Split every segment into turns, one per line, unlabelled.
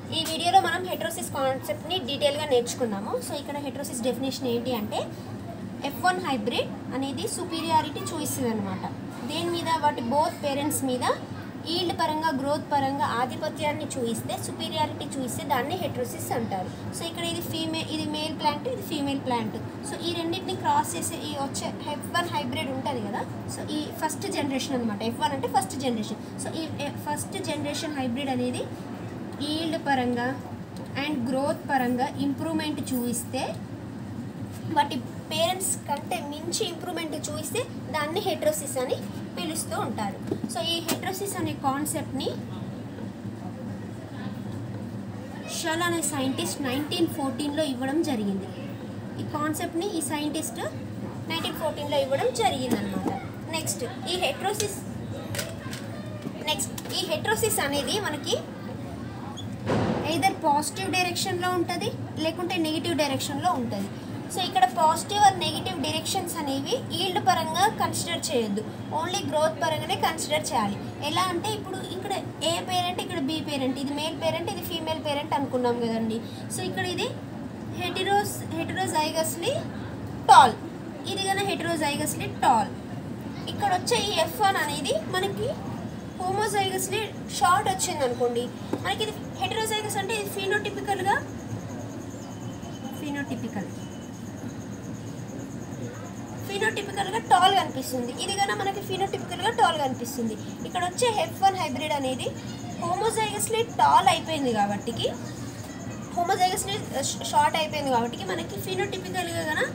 ఈ వీడియోలో మనం హెట్రోసిస్ కాన్సెప్ట్ని డీటెయిల్గా నేర్చుకున్నాము సో ఇక్కడ హెట్రోసిస్ డెఫినేషన్ ఏంటి అంటే ఎఫ్ వన్ హైబ్రిడ్ అనేది సుపీరియారిటీ చూపిస్తుంది అనమాట దేని మీద వాటి బోత్ పేరెంట్స్ మీద ఈల్డ్ పరంగా గ్రోత్ పరంగా ఆధిపత్యాన్ని చూపిస్తే సుపీరియారిటీ చూపిస్తే దాన్ని హెట్రోసిస్ అంటారు సో ఇక్కడ ఇది ఫీమేల్ ఇది మేల్ ప్లాంట్ ఇది ఫీమేల్ ప్లాంట్ సో ఈ రెండింటిని క్రాస్ చేసే ఈ వచ్చే ఎఫ్ వన్ హైబ్రిడ్ ఉంటుంది కదా సో ఈ ఫస్ట్ జనరేషన్ అనమాట ఎఫ్ వన్ అంటే ఫస్ట్ జనరేషన్ సో ఈ ఫస్ట్ జనరేషన్ హైబ్రిడ్ అనేది ఈల్డ్ పరంగా అండ్ గ్రోత్ పరంగా ఇంప్రూవ్మెంట్ చూపిస్తే వాటి పేరెంట్స్ కంటే మించి ఇంప్రూవ్మెంట్ చూపిస్తే దాన్ని హెట్రోసిస్ అని పిలుస్తూ ఉంటారు సో ఈ హెట్రోసిస్ అనే కాన్సెప్ట్ని షల్ అనే సైంటిస్ట్ నైన్టీన్ ఫోర్టీన్లో ఇవ్వడం జరిగింది ఈ కాన్సెప్ట్ని ఈ సైంటిస్ట్ నైన్టీన్ ఫోర్టీన్లో ఇవ్వడం జరిగింది అనమాట నెక్స్ట్ ఈ హెట్రోసిస్ నెక్స్ట్ ఈ హెట్రోసిస్ అనేది మనకి ఎయిదర్ పాజిటివ్ డైరెక్షన్లో ఉంటుంది లేకుంటే నెగిటివ్ డైరెక్షన్లో ఉంటుంది సో ఇక్కడ పాజిటివ్ ఆర్ నెగిటివ్ డైరెక్షన్స్ అనేవి ఈల్డ్ పరంగా కన్సిడర్ చేయొద్దు ఓన్లీ గ్రోత్ పరంగానే కన్సిడర్ చేయాలి ఎలా అంటే ఇప్పుడు ఇక్కడ ఏ పేరెంట్ ఇక్కడ బి పేరెంట్ ఇది మేల్ పేరెంట్ ఇది ఫీమేల్ పేరెంట్ అనుకున్నాం కదండి సో ఇక్కడ ఇది హెటిరోస్ హెటిరోజైగస్లీ టాల్ ఇది కన్నా హెటిరోజైగస్లీ టాల్ ఇక్కడ వచ్చే ఈ ఎఫ్ వన్ అనేది మనకి హోమోజైగస్లీ షార్ట్ వచ్చింది అనుకోండి మనకి ఇది హెటరోజైగస్ అంటే ఇది ఫీనోటిపికల్గా ఫీనోటిపికల్ ఫీనోటిపికల్గా టాల్ కనిపిస్తుంది ఇది కన్నా మనకి ఫీనోటిపికల్గా టాల్ కనిపిస్తుంది ఇక్కడ వచ్చే హెఫ్ వన్ హైబ్రిడ్ అనేది హోమోజైగస్లీ టాల్ అయిపోయింది కాబట్టికి హోమోజైగస్లీ షార్ట్ అయిపోయింది కాబట్టి మనకి ఫీనోటిపికల్గా కన్నా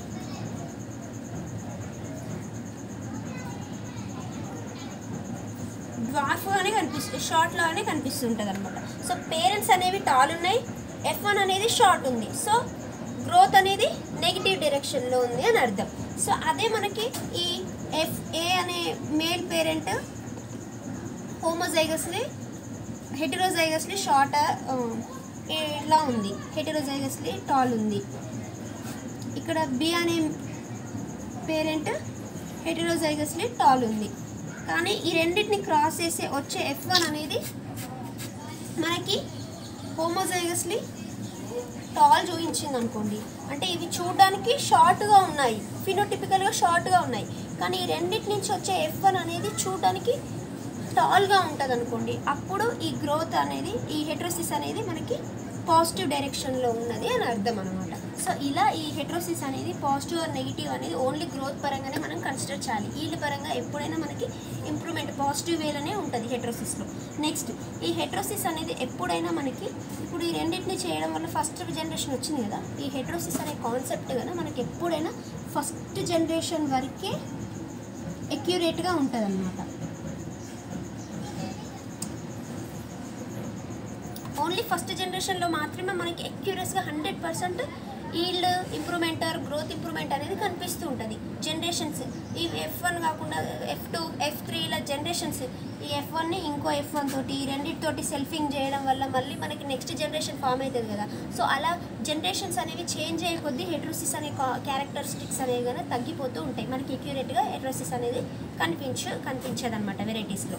డ్వార్ఫ్గానే కనిపిస్తుంది షార్ట్ లాగానే కనిపిస్తుంటుంది అనమాట సో పేరెంట్స్ అనేవి టాల్ ఉన్నాయి ఎఫ్ వన్ అనేది షార్ట్ ఉంది సో గ్రోత్ అనేది నెగిటివ్ డైరెక్షన్లో ఉంది అని అర్థం సో అదే మనకి ఈ ఎఫ్ ఏ అనే male parent homozygously heterozygously short ఇలా ఉంది హెటిరోజైగస్లీ టాల్ ఉంది ఇక్కడ బి అనే పేరెంట్ హెటిరోజైగస్లీ టాల్ ఉంది కానీ ఈ రెండింటిని క్రాస్ చేసే వచ్చే ఎఫ్ వన్ అనేది మనకి హోమోజైగస్లీ టాల్ చూపించింది అనుకోండి అంటే ఇవి చూడడానికి షార్ట్గా ఉన్నాయి ఫినోటిపికల్గా షార్ట్గా ఉన్నాయి కానీ ఈ రెండింటి నుంచి వచ్చే ఎఫ్ వన్ అనేది చూడడానికి టాల్గా ఉంటుంది అనుకోండి అప్పుడు ఈ గ్రోత్ అనేది ఈ హెట్రోసిస్ అనేది మనకి పాజిటివ్ డైరెక్షన్లో ఉన్నది అని అర్థం అనమాట సో ఇలా ఈ హెట్రోసిస్ అనేది పాజిటివ్ ఆర్ నెగిటివ్ అనేది ఓన్లీ గ్రోత్ పరంగానే మనం కన్సిడర్ చేయాలి వీళ్ళ పరంగా ఎప్పుడైనా మనకి ఇంప్రూవ్మెంట్ పాజిటివ్ వేలోనే ఉంటుంది హెట్రోసిస్లో నెక్స్ట్ ఈ హెట్రోసిస్ అనేది ఎప్పుడైనా మనకి ఇప్పుడు ఈ రెండింటిని చేయడం వల్ల ఫస్ట్ జనరేషన్ వచ్చింది కదా ఈ హెట్రోసిస్ అనే కాన్సెప్ట్ కదా మనకి ఎప్పుడైనా ఫస్ట్ జనరేషన్ వరకే ఎక్యురేట్గా ఉంటుంది అనమాట ఓన్లీ ఫస్ట్ జనరేషన్లో మాత్రమే మనకి ఎక్యూరస్గా hundred percent yield improvement or growth improvement అనేది కనిపిస్తూ ఉంటుంది జనరేషన్స్ ఈ ఎఫ్ వన్ కాకుండా ఎఫ్ టూ ఎఫ్ త్రీ ఇలా జనరేషన్స్ ఈ ఎఫ్ వన్ని ఇంకో ఎఫ్ వన్ తోటి ఈ రెండింటితోటి సెల్ఫింగ్ చేయడం వల్ల మళ్ళీ మనకి నెక్స్ట్ జనరేషన్ ఫామ్ అవుతుంది కదా సో అలా జనరేషన్స్ అనేవి చేంజ్ అయ్యే కొద్దీ హెట్రోసిస్ అనే క్యారెక్టరిస్టిక్స్ అనేవి కానీ తగ్గిపోతూ ఉంటాయి మనకి ఎక్యూరేట్గా హెట్రోసిస్ అనేది కనిపించు కనిపించదు అనమాట వెరైటీస్లో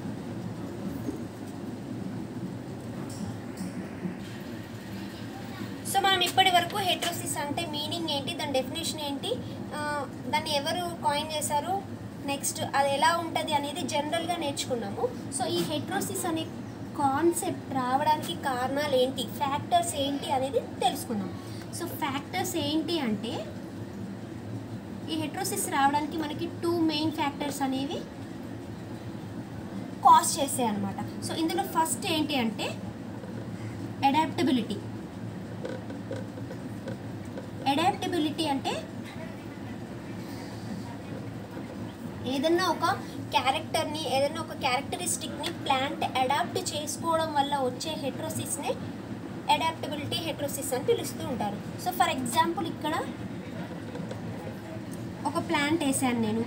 సో మనం ఇప్పటి వరకు హెట్రోసిస్ అంటే మీనింగ్ ఏంటి దాని డెఫినేషన్ ఏంటి ఆ, దాన్ని ఎవరు కాయిన్ చేశారు నెక్స్ట్ అది ఎలా ఉంటుంది అనేది జనరల్గా నేర్చుకున్నాము సో ఈ హెట్రోసిస్ అనే కాన్సెప్ట్ రావడానికి కారణాలు ఏంటి ఫ్యాక్టర్స్ ఏంటి అనేది తెలుసుకుందాం సో ఫ్యాక్టర్స్ ఏంటి అంటే ఈ హెట్రోసిస్ రావడానికి మనకి టూ మెయిన్ ఫ్యాక్టర్స్ అనేవి కాస్ట్ చేసాయి అనమాట సో ఇందులో ఫస్ట్ ఏంటి అంటే అడాప్టబిలిటీ అడాప్టబిలిటీ అంటే ఏదన్నా ఒక క్యారెక్టర్ని ఏదన్నా ఒక క్యారెక్టరిస్టిక్ని ప్లాంట్ అడాప్ట్ చేసుకోవడం వల్ల వచ్చే హెట్రోసిస్ని అడాప్టబిలిటీ హెట్రోసిస్ అని పిలుస్తూ ఉంటారు సో ఫర్ ఎగ్జాంపుల్ ఇక్కడ ఒక ప్లాంట్ వేసాను నేను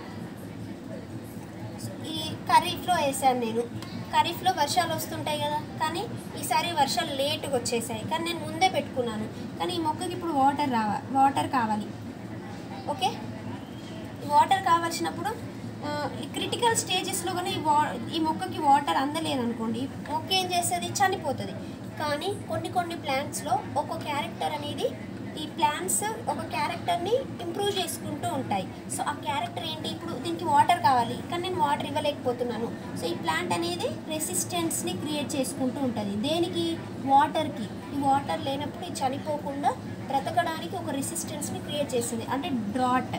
ఈ ఖరీఫ్లో వేసాను నేను ఖరీఫ్లో వర్షాలు వస్తుంటాయి కదా కానీ ఈసారి వర్షాలు లేట్గా వచ్చేసాయి కానీ నేను ముందే పెట్టుకున్నాను కానీ ఈ మొక్కకి ఇప్పుడు వాటర్ రావా వాటర్ కావాలి ఓకే వాటర్ కావాల్సినప్పుడు ఆ, ఈ క్రిటికల్ స్టేజెస్లో కానీ ఈ వా ఈ మొక్కకి వాటర్ అందలేదు అనుకోండి మొక్క ఏం చేస్తుంది చనిపోతుంది కానీ కొన్ని కొన్ని ప్లాంట్స్లో ఒక క్యారెక్టర్ అనేది ఈ ప్లాంట్స్ ఒక క్యారెక్టర్ని ఇంప్రూవ్ చేసుకుంటూ ఉంటాయి సో ఆ క్యారెక్టర్ ఏంటి ఇప్పుడు దీనికి వాటర్ కావాలి కానీ నేను వాటర్ ఇవ్వలేకపోతున్నాను సో ఈ ప్లాంట్ అనేది రెసిస్టెన్స్ని క్రియేట్ చేసుకుంటూ ఉంటుంది దేనికి వాటర్కి ఈ వాటర్ లేనప్పుడు ఇది చనిపోకుండా బ్రతకడానికి ఒక రెసిస్టెన్స్ని క్రియేట్ చేస్తుంది అంటే డ్రాట్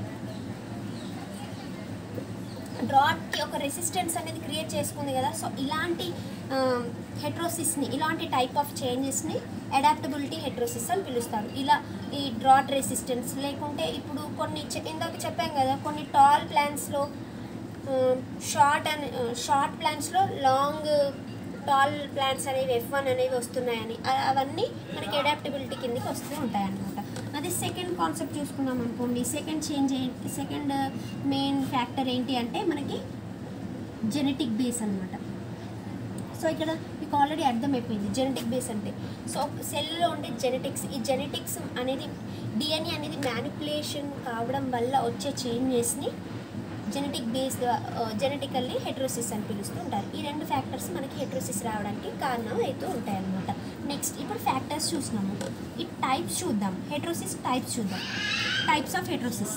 డ్రాట్కి ఒక రెసిస్టెన్స్ అనేది క్రియేట్ చేసుకుంది కదా సో ఇలాంటి హెట్రోసిస్ని ఇలాంటి టైప్ ఆఫ్ చేంజెస్ని అడాప్టబిలిటీ హెట్రోసిస్ అని పిలుస్తారు ఇలా ఈ డ్రాట్ రెసిస్టెన్స్ లేకుంటే ఇప్పుడు కొన్ని చె- ఇందాక చెప్పాం కదా కొన్ని టాల్ ప్లాంట్స్లో షార్ట్ అని షార్ట్ ప్లాంట్స్లో లాంగ్ టాల్ ప్లాంట్స్ అనేవి ఎఫ్ వన్ అనేవి వస్తున్నాయని అ- అవన్నీ మనకి అడాప్టబిలిటీ కిందకి వస్తూ ఉంటాయి అన్నమాట అది సెకండ్ కాన్సెప్ట్ చూసుకున్నాం అనుకోండి సెకండ్ చేంజ్ ఏంటి సెకండ్ మెయిన్ ఫ్యాక్టర్ ఏంటి అంటే మనకి జెనెటిక్ బేస్ అన్నమాట సో ఇక్కడ మీకు ఆల్రెడీ అర్థమైపోయింది జెనెటిక్ బేస్ అంటే సో సెల్లో ఉండే జెనెటిక్స్ ఈ జెనెటిక్స్ అనేది డిఎన్ఏ అనేది మ్యానిపులేషన్ కావడం వల్ల వచ్చే చేంజెస్ని జెనెటిక్ బేస్ జెనెటికల్లీ హెట్రోసిస్ అని పిలుస్తూ ఉంటారు ఈ రెండు ఫ్యాక్టర్స్ మనకి హెట్రోసిస్ రావడానికి కారణం అవుతూ ఉంటాయి అన్నమాట నెక్స్ట్ ఇప్పుడు ఫ్యాక్టర్స్ చూసినాము ఈ టైప్స్ చూద్దాం హెట్రోసిస్ టైప్స్ చూద్దాం టైప్స్ ఆఫ్ హెట్రోసిస్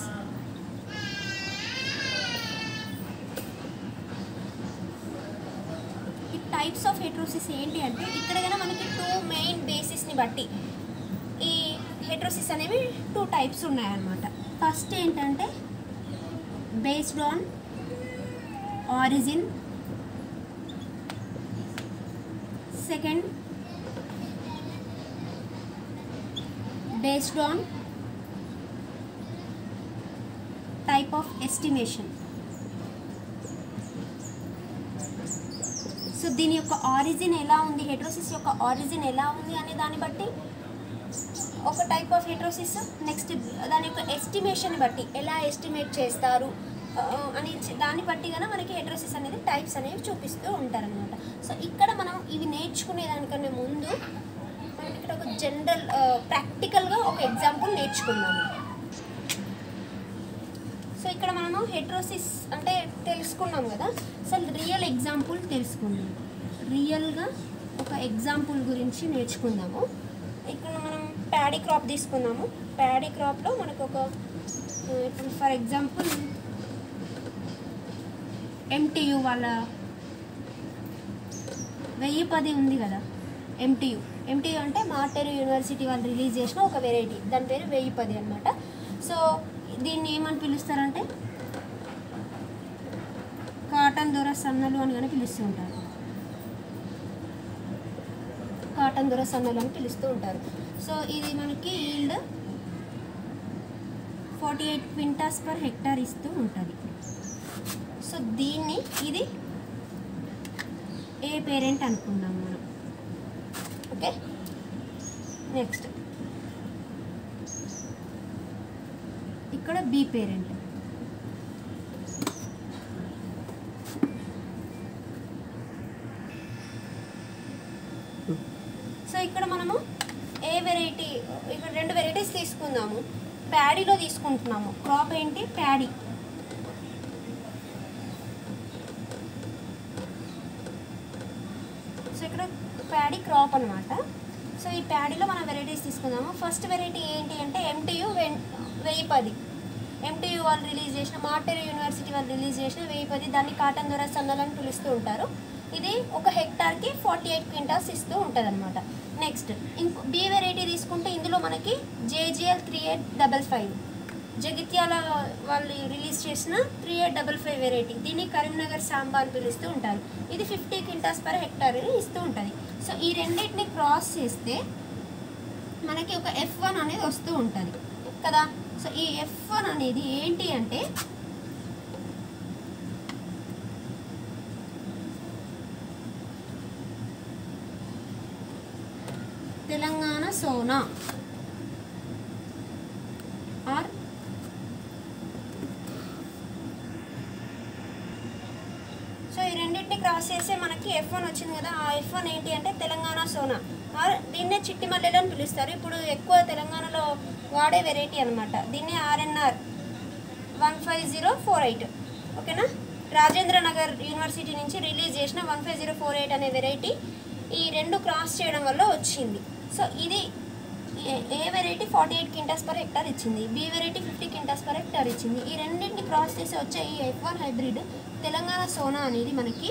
ఈ టైప్స్ ఆఫ్ హెట్రోసిస్ ఏంటి అంటే ఇక్కడ కన్నా మనకి టూ మెయిన్ బేసిస్ని బట్టి ఈ హెట్రోసిస్ అనేవి టూ టైప్స్ ఉన్నాయన్నమాట ఫస్ట్ ఏంటంటే based on origin second based on type of estimation so దీని యొక్క ఆరిజిన్ ఎలా ఉంది హెట్రోసిస్ యొక్క ఆరిజిన్ ఎలా ఉంది అనే దాన్ని బట్టి ఒక టైప్ ఆఫ్ హెట్రోసిస్ నెక్స్ట్ దాని యొక్క ఎస్టిమేషన్ బట్టి ఎలా ఎస్టిమేట్ చేస్తారు ఆ, అని చె- దాన్ని బట్టి కనుక మనకి హెట్రోసిస్ అనేది టైప్స్ అనేవి చూపిస్తూ ఉంటారనమాట సో ఇక్కడ మనం ఇవి నేర్చుకునే దానికన్నా ముందు మనం ఇక్కడ ఒక జనరల్ ప్రాక్టికల్గా ఒక ఎగ్జాంపుల్ నేర్చుకుందాము సో ఇక్కడ మనము హెట్రోసిస్ అంటే తెలుసుకున్నాం కదా అసలు రియల్ ఎగ్జాంపుల్ తెలుసుకుందాం రియల్గా ఒక ఎగ్జాంపుల్ గురించి నేర్చుకుందాము ఇక్కడ మనం ప్యాడీ క్రాప్ తీసుకుందాము ప్యాడీ క్రాప్లో మనకు ఒక ఆ, ఇప్పుడు ఫర్ ఎగ్జాంపుల్ ఎంటీయు వాళ్ళ వెయ్యి పది ఉంది కదా ఎంటీయు ఎంటీయు అంటే మార్టెరు యూనివర్సిటీ వాళ్ళు రిలీజ్ చేసిన ఒక వెరైటీ దాని పేరు వెయ్యి పది అనమాట సో దీన్ని ఏమని పిలుస్తారంటే కాటన్ దొర సన్నలు అని కానీ పిలుస్తూ ఉంటారు కాటన్ దొర సన్నలు అని పిలుస్తూ ఉంటారు సో ఇది మనకి yield forty eight quintals per hectare ఇస్తూ ఉంటుంది సో దీన్ని ఇది ఏ పేరెంట్ అనుకుందాం మనం ఓకే నెక్స్ట్ ఇక్కడ బి పేరెంట్ సో ఇక్కడ మనము ఏ వెరైటీ ఇక్కడ రెండు వెరైటీస్ తీసుకుందాము ప్యాడీలో తీసుకుంటున్నాము క్రాప్ ఏంటి ప్యాడీ సో ఇక్కడ ప్యాడీ క్రాప్ అనమాట సో ఈ ప్యాడీలో మనం వెరైటీస్ తీసుకుందాము ఫస్ట్ వెరైటీ ఏంటి అంటే ఎంటీయు వెయ్యి పది ఎంటీయు వాళ్ళు రిలీజ్ చేసిన మార్టెర్ యూనివర్సిటీ వాళ్ళు రిలీజ్ చేసిన వెయ్యి పది దాన్ని కాటన్ ద్వారా సన్నలని పిలుస్తూ ఉంటారు ఇది ఒక హెక్టార్కి ఫార్టీ ఎయిట్ క్వింటాల్స్ ఇస్తూ ఉంటుంది అనమాట నెక్స్ట్ ఇంకో బి వెరైటీ తీసుకుంటే ఇందులో మనకి JGL three eight double five Jagtial వాళ్ళు రిలీజ్ చేసిన three eight double five variety దీన్ని కరీంనగర్ సాంబా అని పిలుస్తూ ఉంటారు ఇది ఫిఫ్టీ క్వింటాస్ పర్ హెక్టార్ ఇస్తూ ఉంటుంది సో ఈ రెండింటిని క్రాస్ చేస్తే మనకి ఒక ఎఫ్ వన్ అనేది వస్తూ ఉంటుంది కదా సో ఈ ఎఫ్ వన్ అనేది ఏంటి అంటే తెలంగాణ సోనా ఆర్ సో ఈ రెండింటిని క్రాస్ చేస్తే మనకి ఎఫ్ వన్ వచ్చింది కదా ఆ ఎఫ్ వన్ ఏంటి అంటే తెలంగాణ సోనా ఆర్ దీన్నే చిట్టి మల్లెలు అని పిలుస్తారు ఇప్పుడు ఎక్కువ తెలంగాణలో వాడే వెరైటీ అనమాట దీన్నే RNR one five zero four eight ఓకేనా రాజేంద్ర నగర్ యూనివర్సిటీ నుంచి రిలీజ్ చేసిన one five zero four eight అనే వెరైటీ ఈ రెండు క్రాస్ చేయడం వల్ల వచ్చింది సో ఇది A- A variety forty eight quintals per hectare ఇచ్చింది B variety fifty quintals per hectare ఇచ్చింది ఈ రెండింటిని క్రాస్ చేసి వచ్చే ఈ F one hybrid Telangana Sona అనేది మనకి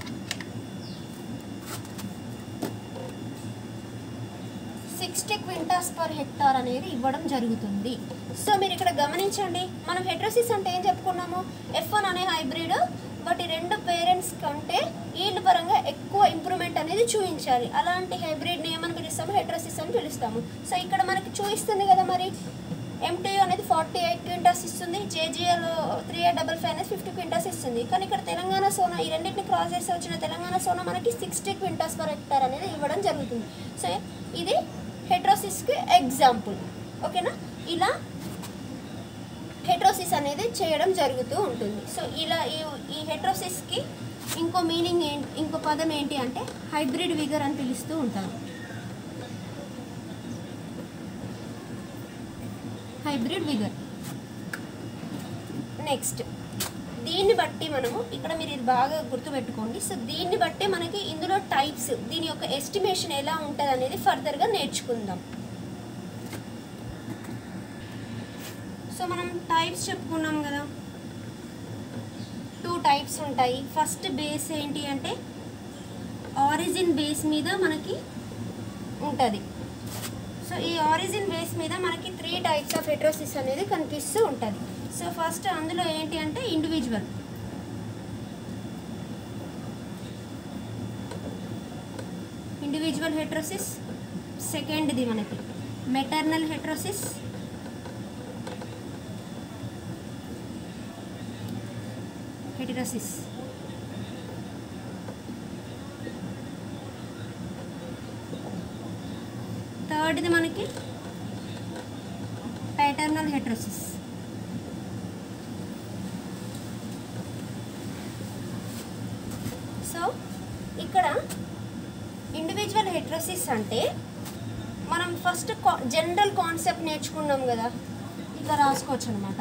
సిక్స్టీ క్వింటాస్ పర్ హెక్టార్ అనేది ఇవ్వడం జరుగుతుంది సో మీరు ఇక్కడ గమనించండి మనం హెడ్రోసిస్ అంటే ఏం చెప్పుకున్నాము ఎఫ్ వన్ అనే హైబ్రిడ్ వాటి రెండు పేరెంట్స్ కంటే ఈల్డ్ పరంగా ఎక్కువ ఇంప్రూవ్మెంట్ అనేది చూపించాలి అలాంటి హైబ్రిడ్ని ఏమని పిలుస్తాము హెడ్రోసిస్ అని పిలుస్తాము సో ఇక్కడ మనకి చూపిస్తుంది కదా మరి ఎంటీయూ అనేది ఫార్టీ ఎయిట్ క్వింటాస్ ఇస్తుంది JGL three eight double five అనేది ఫిఫ్టీ క్వింటాస్ ఇస్తుంది కానీ ఇక్కడ తెలంగాణ సోనా ఈ రెండింటిని క్రాస్ చేసి వచ్చిన తెలంగాణ సోనా మనకి సిక్స్టీ క్వింటాస్ పర్ హెక్టార్ అనేది ఇవ్వడం జరుగుతుంది సో ఇది హెడ్రోసిస్కి ఎగ్జాంపుల్ ఓకేనా ఇలా హెడ్రోసిస్ అనేది చేయడం జరుగుతూ ఉంటుంది సో ఇలా ఈ ఈ హెడ్రోసిస్కి ఇంకో మీనింగ్ ఏంటి ఇంకో పదం ఏంటి అంటే హైబ్రిడ్ విగర్ అని పిలుస్తూ ఉంటారు హైబ్రిడ్ విగర్ నెక్స్ట్ దీన్ని బట్టి మనము ఇక్కడ మీరు ఇది బాగా గుర్తుపెట్టుకోండి సో దీన్ని బట్టి మనకి ఇందులో టైప్స్ దీని యొక్క ఎస్టిమేషన్ ఎలా ఉంటుంది అనేది ఫర్దర్గా నేర్చుకుందాం సో మనం టైప్స్ చెప్పుకున్నాం కదా టూ టైప్స్ ఉంటాయి ఫస్ట్ బేస్ ఏంటి అంటే ఆరిజిన్ బేస్ మీద మనకి ఉంటుంది సో ఈ ఆరిజిన్ బేస్ మీద మనకి త్రీ టైప్స్ ఆఫ్ హెట్రోసిస్ అనేది కనిపిస్తూ ఉంటుంది సో ఫస్ట్ అందులో ఏంటి అంటే ఇండివిజువల్ ఇండివిజువల్ హెట్రోసిస్ సెకండ్ది మనకి మెటర్నల్ హెట్రోసిస్ హెటిరోసిస్ థర్డ్ది మనకి ప్యాటర్నల్ హెట్రోసిస్ సో ఇక్కడ ఇండివిజువల్ హెట్రోసిస్ అంటే మనం ఫస్ట్ జనరల్ కాన్సెప్ట్ నేర్చుకున్నాం కదా ఇట్లా రాసుకోవచ్చు అనమాట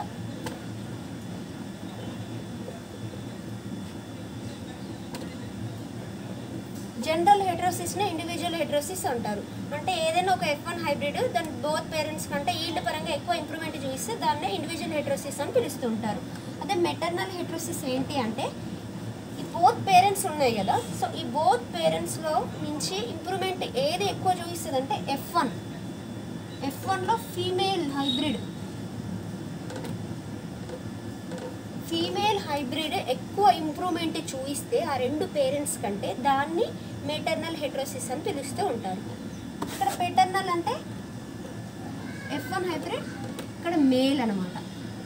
జనరల్ హెట్రోసిస్ని ఇండివిజువల్ హెట్రోసిస్ అంటారు అంటే ఏదైనా ఒక ఎఫ్ వన్ హైబ్రిడ్ దాని బోత్ పేరెంట్స్ కంటే ఈల్డ్ పరంగా ఎక్కువ ఇంప్రూవ్మెంట్ చూపిస్తే దాన్నే ఇండివిజువల్ హెట్రోసిస్ అని పిలుస్తుంటారు అదే మెటర్నల్ హెట్రోసిస్ ఏంటి అంటే ఈ బోత్ పేరెంట్స్ ఉన్నాయి కదా సో ఈ బోత్ పేరెంట్స్లో నుంచి ఇంప్రూవ్మెంట్ ఏది ఎక్కువ చూపిస్తుంది అంటే ఎఫ్ వన్ ఎఫ్ వన్లో ఫీమేల్ హైబ్రిడ్ ఫీమేల్ హైబ్రిడ్ ఎక్కువ ఇంప్రూవ్మెంట్ చూపిస్తే ఆ రెండు పేరెంట్స్ కంటే దాన్ని మెటర్నల్ హెట్రోసిస్ అని పిలుస్తూ ఉంటారు ఇక్కడ పెటర్నల్ అంటే ఎఫ్ వన్ హైబ్రిడ్ ఇక్కడ మేల్ అనమాట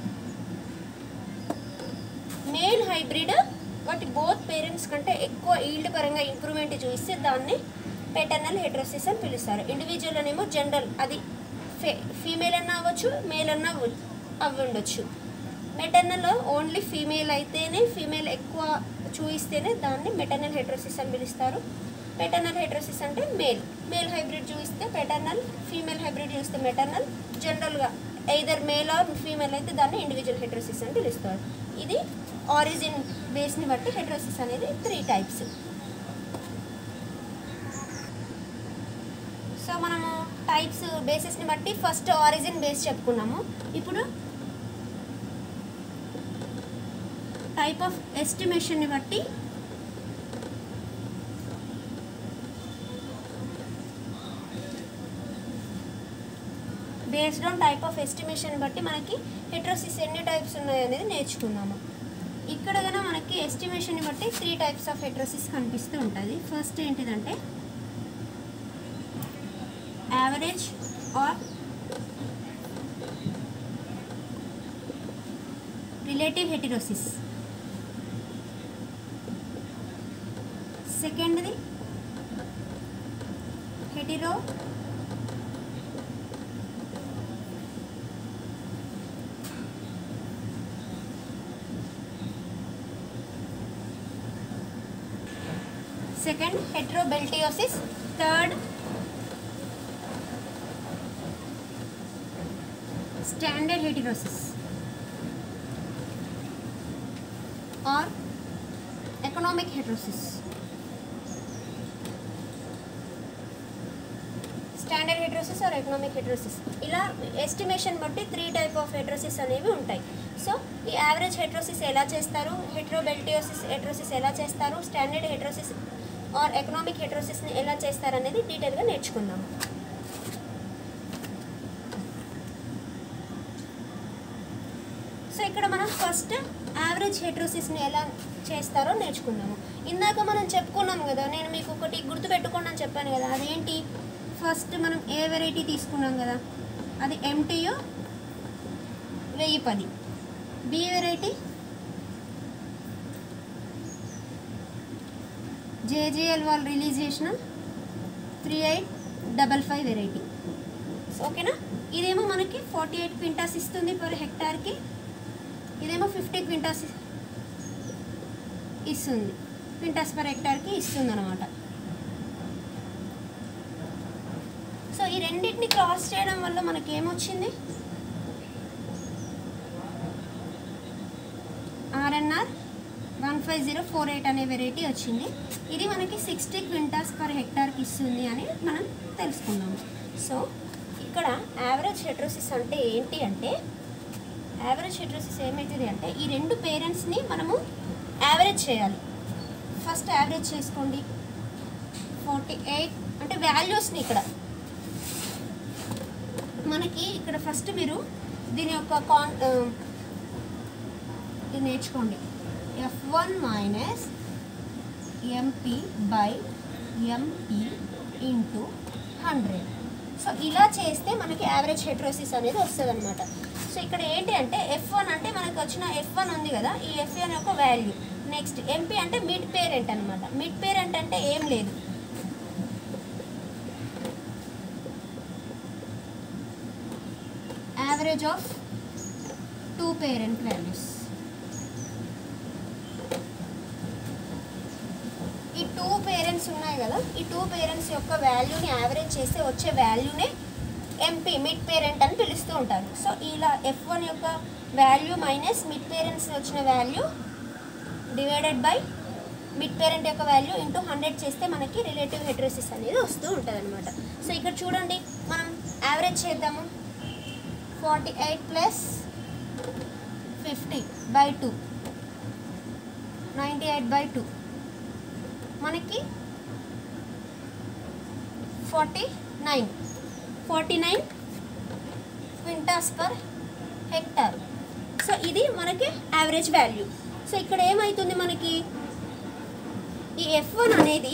మేల్ హైబ్రిడ్ వాటి బోత్ పేరెంట్స్ కంటే ఎక్కువ ఈల్డ్ పరంగా ఇంప్రూవ్మెంట్ చూపిస్తే దాన్ని పెటర్నల్ హెట్రోసిస్ అని పిలుస్తారు ఇండివిజువల్ అనేమో జనరల్ అది ఫే ఫీమేల్ అన్నా అవ్వచ్చు మేల్ అన్నా అవ్వ- అవ్వి ఉండొచ్చు మెటర్నల్ ఓన్లీ ఫీమేల్ అయితేనే ఫీమేల్ ఎక్కువ చూయిస్తేనే దాన్ని మెటర్నల్ హెట్రోసిస్ అని పిలుస్తారు పెటర్నల్ హెట్రోసిస్ అంటే మేల్ మేల్ హైబ్రిడ్ చూపిస్తే పెటర్నల్ ఫీమేల్ హైబ్రిడ్ చూస్తే మెటర్నల్ జనరల్గా ఎయిదర్ మేల్ ఆర్ ఫీమేల్ అయితే దాన్ని ఇండివిజువల్ హెట్రోసిస్ అని పిలుస్తారు ఇది ఆరిజిన్ బేస్ని బట్టి హెట్రోసిస్ అనేది త్రీ టైప్స్ సో మనము టైప్స్ బేసిస్ని బట్టి ఫస్ట్ ఆరిజిన్ బేస్ చెప్పుకున్నాము ఇప్పుడు టైప్ ఆఫ్ ఎస్టిమేషన్ని బట్టి based on type of estimation బట్టి మనకి హెట్రోసిస్ ఎన్ని టైప్స్ ఉన్నాయో అనేది నేర్చుకున్నాము ఇక్కడ కనుక మనకి ఎస్టిమేషన్ని బట్టి త్రీ టైప్స్ ఆఫ్ హెట్రోసిస్ కనిపిస్తూ ఉంటుంది ఫస్ట్ ఏంటిదంటే యావరేజ్ ఆర్ రిలేటివ్ హెటిరోసిస్ సెకండ్ది hetero second heterobeltiosis third standard heterosis or economic heterosis standard heterosis or economic heterosis ఇలా ఎస్టిమేషన్ బట్టి త్రీ టైప్ ఆఫ్ హెడ్రోసిస్ అనేవి ఉంటాయి సో ఈ యావరేజ్ హెడ్రోసిస్ ఎలా చేస్తారు హెట్రోబెల్టియోసిస్ హెడ్రోసిస్ ఎలా చేస్తారు స్టాండర్డ్ హెడ్రోసిస్ ఆర్ ఎకనామిక్ హెడ్రోసిస్ని ఎలా చేస్తారు అనేది డీటెయిల్గా నేర్చుకుందాము సో ఇక్కడ మనం ఫస్ట్ యావరేజ్ హెట్రోసిస్ని ఎలా చేస్తారో నేర్చుకుందాము ఇందాక మనం చెప్పుకున్నాం కదా నేను మీకు ఒకటి గుర్తుపెట్టుకోండి అని చెప్పాను కదా అదేంటి ఫస్ట్ మనం ఏ వెరైటీ తీసుకున్నాం కదా అది ఎంటీయు వెయ్యి పది బి వెరైటీ జేజేఎల్ వాళ్ళు రిలీజ్ చేసిన three eight double five variety so ఓకేనా ఇదేమో మనకి ఫార్టీ ఎయిట్ క్వింటాస్ ఇస్తుంది పర్ హెక్టార్కి ఇదేమో ఫిఫ్టీ క్వింటాస్ ఇస్తుంది క్వింటాస్ పర్ హెక్టార్కి ఇస్తుంది అనమాట సో ఈ రెండింటిని క్రాస్ చేయడం వల్ల మనకి ఏమొచ్చింది RNR one five zero four eight అనే వెరైటీ వచ్చింది ఇది మనకి సిక్స్టీ క్వింటాస్ పర్ హెక్టార్కి ఇస్తుంది అని మనం తెలుసుకున్నాము సో ఇక్కడ యావరేజ్ హెట్రోసిస్ అంటే ఏంటి అంటే యావరేజ్ హెట్రోసిస్ ఏమవుతుంది అంటే ఈ రెండు పేరెంట్స్ని మనము యావరేజ్ చేయాలి ఫస్ట్ యావరేజ్ చేసుకోండి ఫార్టీ ఎయిట్ అంటే వాల్యూస్ని ఇక్కడ మనకి ఇక్కడ ఫస్ట్ మీరు దీని యొక్క కాన్ ఆ, ఇది నేర్చుకోండి F one minus MP by ME into hundred so ఇలా చేస్తే మనకి యావరేజ్ హెట్రోసిస్ అనేది వస్తుంది అనమాట సో ఇక్కడ ఏంటి అంటే ఎఫ్ వన్ అంటే మనకు వచ్చిన ఎఫ్ వన్ ఉంది కదా ఈ ఎఫ్ వన్ యొక్క వాల్యూ నెక్స్ట్ ఎంపీ అంటే మిడ్ పేరెంట్ అనమాట మిడ్ పేరెంట్ అంటే ఏం లేదు average of two parent values ఈ టూ పేరెంట్స్ ఉన్నాయి కదా ఈ టూ పేరెంట్స్ యొక్క వాల్యూని యావరేజ్ చేస్తే వచ్చే వాల్యూనే ఎంపీ మిడ్ పేరెంట్ అని పిలుస్తూ ఉంటారు సో ఇలా ఎఫ్ వన్ యొక్క వాల్యూ మైనస్ మిడ్ పేరెంట్స్ వచ్చిన value divided by mid parent యొక్క వాల్యూ ఇంటూ హండ్రెడ్ చేస్తే మనకి రిలేటివ్ హెడ్రోసిస్ అనేది వస్తూ ఉంటుంది అనమాట సో ఇక్కడ చూడండి మనం యావరేజ్ చేద్దాము forty eight plus fifty by two ninety eight by two మనకి forty nine forty nine quintals per hectare so ఇది మనకి యావరేజ్ వాల్యూ సో ఇక్కడ ఏమవుతుంది మనకి ఈ ఎఫ్ వన్ అనేది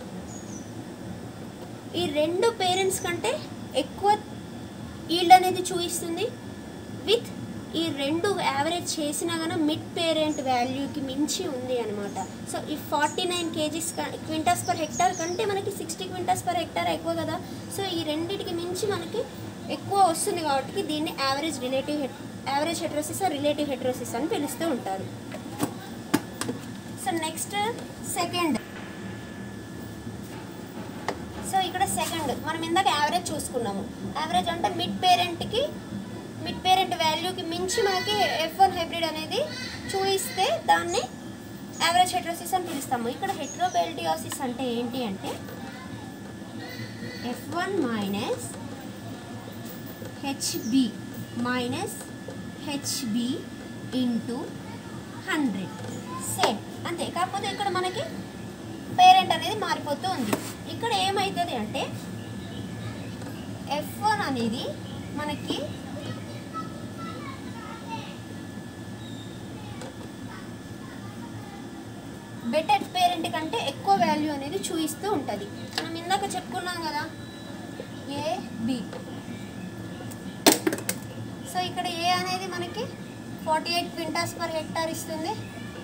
ఈ రెండు పేరెంట్స్ కంటే ఎక్కువ ఈల్డ్ అనేది చూపిస్తుంది విత్ ఈ రెండు యావరేజ్ చేసినా కానీ మిడ్ పేరెంట్ వాల్యూకి మించి ఉంది అనమాట సో ఈ forty nine kgs quintals per hectare కంటే మనకి సిక్స్టీ క్వింటాస్ పర్ హెక్టార్ ఎక్కువ కదా సో ఈ రెండింటికి మించి మనకి ఎక్కువ వస్తుంది కాబట్టి దీన్ని average relative head average heterosis relative heterosis అని పిలుస్తూ ఉంటారు సో నెక్స్ట్ సెకండ్ సో ఇక్కడ సెకండ్ మనం ఇందాక యావరేజ్ చూసుకున్నాము యావరేజ్ అంటే మిడ్ పేరెంట్కి మిడ్ పేరెంట్ వాల్యూకి మించి మనకి ఎఫ్ వన్ హైబ్రిడ్ అనేది చూయిస్తే దాన్ని యావరేజ్ హెట్రోసిస్ అని పిలుస్తాము ఇక్కడ హెట్రోబెల్టియోసిస్ అంటే ఏంటి అంటే F one minus HB minus HB into hundred same అంతే కాకపోతే ఇక్కడ మనకి పేరెంట్ అనేది మారిపోతూ ఉంది ఇక్కడ ఏమవుతుంది అంటే ఎఫ్ వన్ అనేది మనకి బెటర్ పేరెంట్ కంటే ఎక్కువ వాల్యూ అనేది చూపిస్తూ ఉంటుంది మనం ఇందాక చెప్పుకున్నాం కదా ఏ బి సో ఇక్కడ ఏ అనేది మనకి forty eight quintals per hectare ఇస్తుంది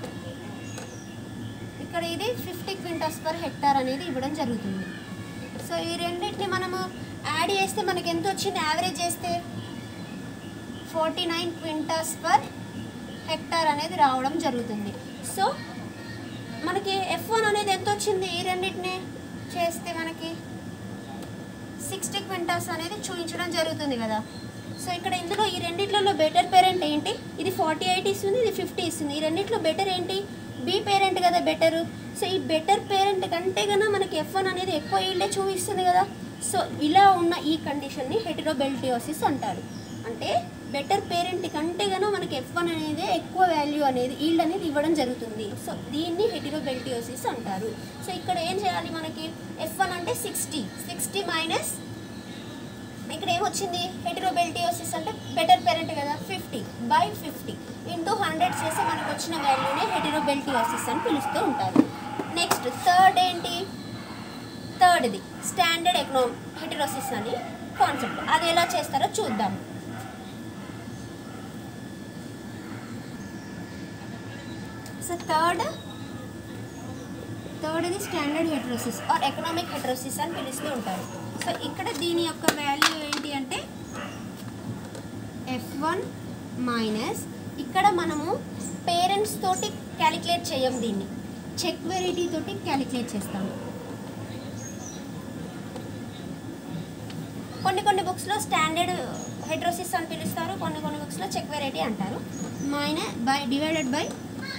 ఇక్కడ ఇది ఫిఫ్టీ క్వింటాస్ పర్ హెక్టార్ అనేది ఇవ్వడం జరుగుతుంది సో ఈ రెండింటిని మనము యాడ్ చేస్తే మనకి ఎంత వచ్చింది యావరేజ్ చేస్తే forty nine quintals per hectare అనేది రావడం జరుగుతుంది సో మనకి ఎఫ్ వన్ అనేది ఎంత వచ్చింది ఈ రెండింటిని చేస్తే మనకి సిక్స్టీ క్వింటాస్ అనేది చూపించడం జరుగుతుంది కదా సో ఇక్కడ ఇందులో ఈ రెండిట్లలో బెటర్ పేరెంట్ ఏంటి ఇది ఫార్టీ ఎయిట్ ఇస్తుంది ఇది ఫిఫ్టీ ఇస్తుంది ఈ రెండిట్లో బెటర్ ఏంటి బి పేరెంట్ కదా బెటర్ సో ఈ బెటర్ పేరెంట్ కంటే కన్నా మనకి ఎఫ్ వన్ అనేది ఎక్కువ ఈల్డే చూపిస్తుంది కదా సో ఇలా ఉన్న ఈ కండిషన్ని హెటిరోబెల్టియోసిస్ అంటారు అంటే బెటర్ పేరెంట్ కంటే కనుక మనకి ఎఫ్ వన్ అనేది ఎక్కువ వాల్యూ అనేది ఈల్డ్ అనేది ఇవ్వడం జరుగుతుంది సో దీన్ని హెటిరోబెల్టియోసిస్ అంటారు సో ఇక్కడ ఏం చేయాలి మనకి ఎఫ్ వన్ అంటే సిక్స్టీ సిక్స్టీ మైనస్ ఇక్కడ ఏమొచ్చింది హెటిరోబెల్టియోసిస్ అంటే బెటర్ పేరెంట్ కదా fifty by fifty into hundred చేస్తే మనకు వచ్చిన వాల్యూనే హెటిరోబెల్టియోసిస్ అని పిలుస్తూ ఉంటారు నెక్స్ట్ థర్డ్ ఏంటి థర్డ్ది స్టాండర్డ్ ఎకనో హెటిరోసిస్ అని కాన్సెప్ట్ అది ఎలా చేస్తారో చూద్దాం సో థర్డ్ థర్డ్ది standard heterosis or economic heterosis అని పిలుస్తూ ఉంటారు సో ఇక్కడ దీని యొక్క వాల్యూ ఏంటి అంటే ఎఫ్ వన్ మైనస్ ఇక్కడ మనము పేరెంట్స్ తోటి క్యాలిక్యులేట్ చేయం దీన్ని చెక్ వెరైటీ తోటి క్యాలిక్యులేట్ చేస్తాము కొన్ని కొన్ని బుక్స్లో స్టాండర్డ్ హెడ్రోసిస్ అని పిలుస్తారు కొన్ని కొన్ని బుక్స్లో చెక్ వెరైటీ అంటారు minus by divided by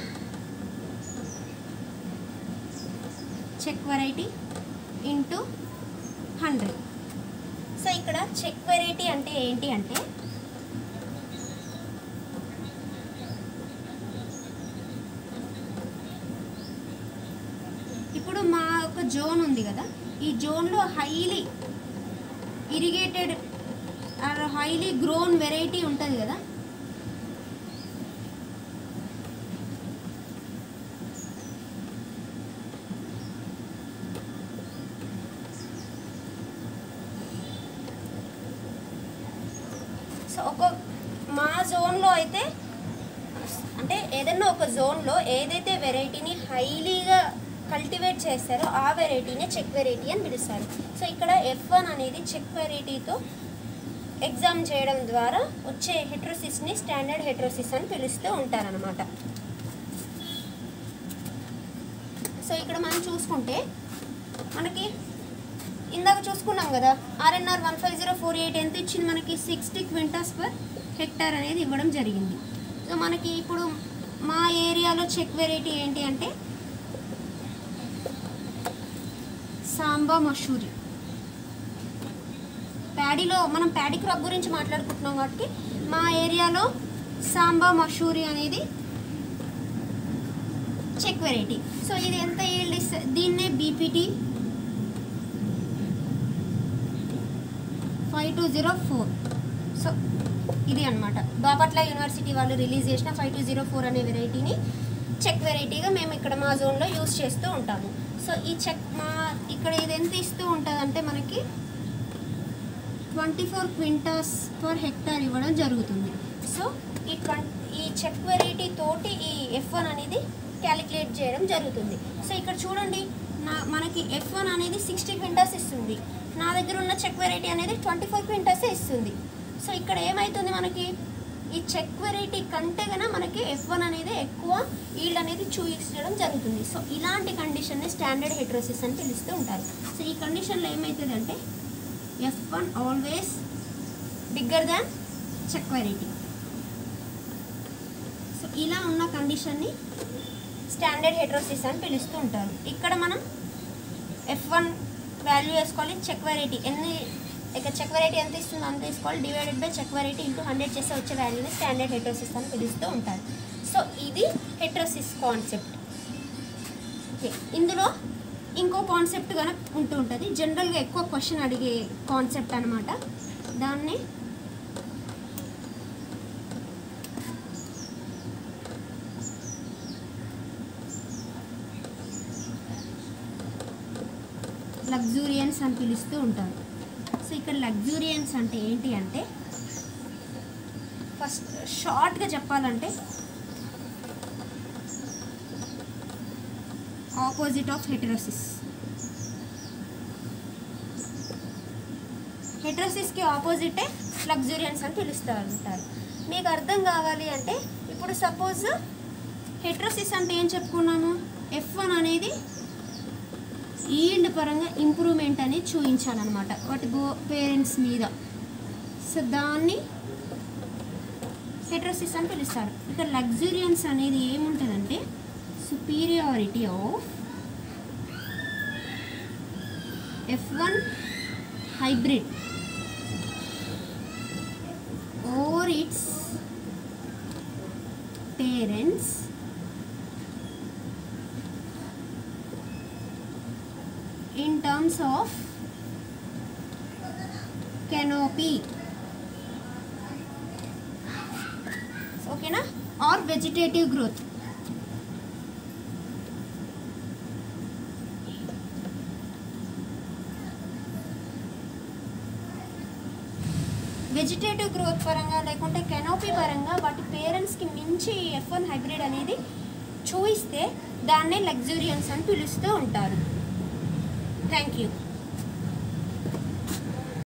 check variety into hundred so ఇక్కడ చెక్ వెరైటీ అంటే ఏంటి అంటే ఇప్పుడు మా ఒక జోన్ ఉంది కదా ఈ జోన్లో highly irrigated or highly grown variety ఉంటుంది కదా సో ఒక మా జోన్లో అయితే అంటే ఏదైనా ఒక జోన్లో ఏదైతే వెరైటీని హైలీగా కల్టివేట్ చేస్తారో ఆ వెరైటీనే చెక్ వెరైటీ అని పిలుస్తారు సో ఇక్కడ ఎఫ్ వన్ అనేది చెక్ వెరైటీతో ఎగ్జామ్ చేయడం ద్వారా వచ్చే హెట్రోసిస్ని స్టాండర్డ్ హెట్రోసిస్ అని పిలుస్తూ ఉంటారనమాట సో ఇక్కడ మనం చూసుకుంటే మనకి ఇందాక చూసుకున్నాం కదా RNR one five zero four eight ఎంత ఇచ్చింది మనకి సిక్స్టీ క్వింటాస్ పర్ హెక్టార్ అనేది ఇవ్వడం జరిగింది సో మనకి ఇప్పుడు మా ఏరియాలో చెక్ వెరైటీ ఏంటి అంటే సాంబా మషూరి ప్యాడీలో మనం ప్యాడీ క్రాప్ గురించి మాట్లాడుకుంటున్నాం కాబట్టి మా ఏరియాలో సాంబా మషూరి అనేది చెక్ వెరైటీ సో ఇది ఎంత ఈల్డ్ ఇస్తే దీన్నే BPT five two zero four so ఇది అనమాట బాపట్ల యూనివర్సిటీ వాళ్ళు రిలీజ్ చేసిన ఫైవ్ టూ జీరో ఫోర్ అనే వెరైటీని చెక్ వెరైటీగా మేము ఇక్కడ మా జోన్లో యూస్ చేస్తూ ఉంటాము సో ఈ చెక్ మా ఇక్కడ ఇది ఎంత ఇస్తూ ఉంటుంది అంటే మనకి twenty four quintals per hectare ఇవ్వడం జరుగుతుంది సో ఈ ట్వం ఈ చెక్ వెరైటీ తోటి ఈ ఎఫ్ వన్ అనేది క్యాలిక్యులేట్ చేయడం జరుగుతుంది సో ఇక్కడ చూడండి నా మనకి ఎఫ్ వన్ అనేది సిక్స్టీ క్వింటాస్ ఇస్తుంది నా దగ్గర ఉన్న చెక్ వెరైటీ అనేది ట్వంటీ ఫోర్ క్వింటాసే ఇస్తుంది సో ఇక్కడ ఏమవుతుంది మనకి ఈ చెక్ వెరైటీ కంటే కన్నా మనకి ఎఫ్ వన్ అనేది ఎక్కువ ఈల్డ్ అనేది చూపించడం జరుగుతుంది సో ఇలాంటి కండిషన్ని స్టాండర్డ్ హెట్రోసిస్ అని పిలుస్తూ ఉంటారు సో ఈ కండిషన్లో ఏమవుతుంది అంటే F one always bigger than check variety so ఇలా ఉన్న కండిషన్ని స్టాండర్డ్ హెట్రోసిస్ అని పిలుస్తూ ఉంటారు ఇక్కడ మనం ఎఫ్ వన్ వాల్యూ వేసుకోవాలి చెక్ వెరైటీ ఎన్ని ఇక చెక్ వెరైటీ ఎంత ఇస్తుందో అంత తీసుకోవాలి divided by check variety into hundred చేస్తే వచ్చే వాల్యూని స్టాండర్డ్ హెట్రోసిస్ అని పిలుస్తూ ఉంటారు సో ఇది హెట్రోసిస్ కాన్సెప్ట్ ఓకే ఇందులో ఇంకో కాన్సెప్ట్ కనుక ఉంటూ ఉంటుంది జనరల్గా ఎక్కువ క్వశ్చన్ అడిగే కాన్సెప్ట్ అనమాట దాన్ని లగ్జూరియన్స్ అని పిలుస్తూ ఉంటారు సో ఇక్కడ లగ్జూరియన్స్ అంటే ఏంటి అంటే ఫస్ట్ షార్ట్గా చెప్పాలంటే ఆపోజిట్ ఆఫ్ హెటరోసిస్ హెటరోసిస్కి ఆపోజిటే లగ్జూరియన్స్ అని పిలుస్తూ ఉంటారు మీకు అర్థం కావాలి అంటే ఇప్పుడు సపోజ్ హెట్రోసిస్ అంటే ఏం చెప్పుకున్నాము ఎఫ్ వన్ అనేది ఈల్డ్ పరంగా ఇంప్రూవ్మెంట్ అనేది చూపించాలన్నమాట వాటి గో పేరెంట్స్ మీద సో దాన్ని హెట్రోసిస్ అని పిలుస్తారు ఇక్కడ లగ్జూరియన్స్ అనేది ఏముంటుందంటే superiority of F one hybrid or its parents in terms of canopy ఓకేనా or vegetative growth vegetative growth పరంగా లేకుంటే కెనోపీ పరంగా వాటి పేరెంట్స్కి మించి ఎఫ్ వన్ హైబ్రిడ్ అనేది చూయిస్తే దాన్నే లగ్జూరియన్స్ అని పిలుస్తూ ఉంటారు థ్యాంక్ యూ